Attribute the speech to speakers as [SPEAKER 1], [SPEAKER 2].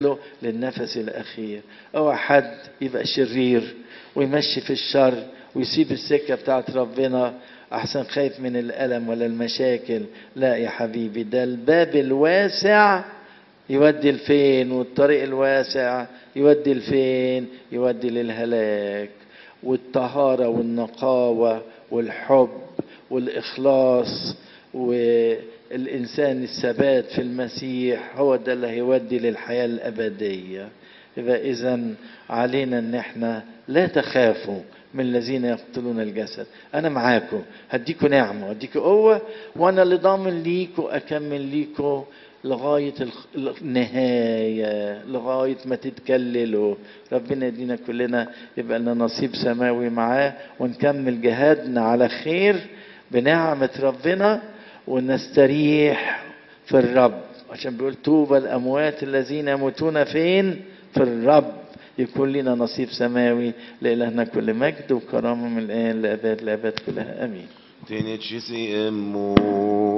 [SPEAKER 1] له للنفس الأخير أو حد يبقى شرير ويمشي في الشر ويسيب السكة بتاعت ربنا أحسن خايف من الألم ولا المشاكل لا يا حبيبي ده الباب الواسع يودي لفين والطريق الواسع يودي لفين يودي للهلاك والطهارة والنقاوة والحب والإخلاص والإنسان الثبات في المسيح هو ده اللي هيودي للحياة الأبدية يبقى إذا علينا إن إحنا لا تخافوا من الذين يقتلون الجسد أنا معاكم هديكوا نعمة هديكوا قوة وأنا اللي ضامن ليكوا أكمل ليكوا لغاية النهاية لغاية ما تتكللوا ربنا يدينا كلنا يبقى لنا نصيب سماوي معاه ونكمل جهادنا على خير بنعمة ربنا ونستريح في الرب عشان بيقول طوبى الأموات الذين يموتون فين في الرب يكون لنا نصيب سماوي لإلهنا كل مجد وكرامة من الآن لأباد لأباد كلها آمين
[SPEAKER 2] Tine ci si emmu